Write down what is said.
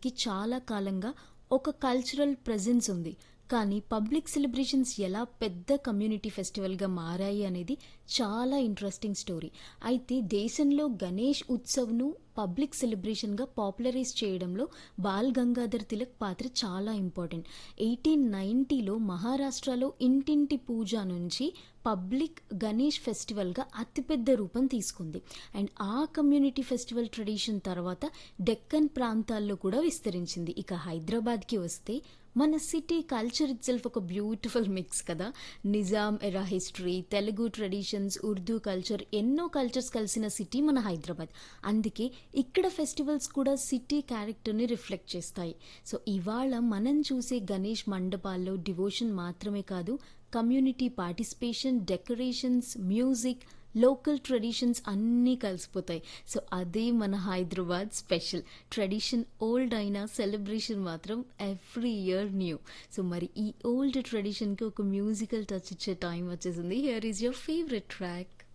హైదరాబాద్కి చాలా కాలంగా ఒక కల్చరల్ ప్రెజెన్స్ ఉంది కానీ పబ్లిక్ సెలబ్రేషన్స్ ఎలా పెద్ద కమ్యూనిటీ ఫెస్టివల్గా మారాయి అనేది చాలా ఇంట్రెస్టింగ్ స్టోరీ అయితే దేశంలో గణేష్ ఉత్సవ్ను పబ్లిక్ సెలబ్రేషన్గా పాపులరైజ్ చేయడంలో బాల్ గంగాధర్ తిలక్ పాత్ర చాలా ఇంపార్టెంట్ ఎయిటీన్ నైంటీలో మహారాష్ట్రలో ఇంటింటి పూజ నుంచి పబ్లిక్ గణేష్ ఫెస్టివల్గా అతిపెద్ద రూపం తీసుకుంది అండ్ ఆ కమ్యూనిటీ ఫెస్టివల్ ట్రెడిషన్ తర్వాత డెక్కన్ ప్రాంతాల్లో కూడా విస్తరించింది ఇక హైదరాబాద్కి వస్తే మన సిటీ కల్చర్ ఇట్ సెల్ఫ్ ఒక బ్యూటిఫుల్ మిక్స్ కదా Nizam era history Telugu traditions Urdu culture ఎన్నో కల్చర్స్ కలిసిన సిటీ మన హైదరాబాద్ అందుకే ఇక్కడ ఫెస్టివల్స్ కూడా సిటీ క్యారెక్టర్ని రిఫ్లెక్ట్ చేస్తాయి సో ఇవాళ మనం చూసే గణేష్ మండపాల్లో డివోషన్ మాత్రమే కాదు community participation decorations music local traditions అన్నీ కలిసిపోతాయి సో అదే మన హైదరాబాద్ స్పెషల్ ట్రెడిషన్ ఓల్డ్ అయినా సెలబ్రేషన్ మాత్రం ఎవ్రీ ఇయర్ న్యూ సో మరి ఈ ఓల్డ్ ట్రెడిషన్కి ఒక మ్యూజికల్ టచ్ ఇచ్చే టైం వచ్చేసింది here is your favourite track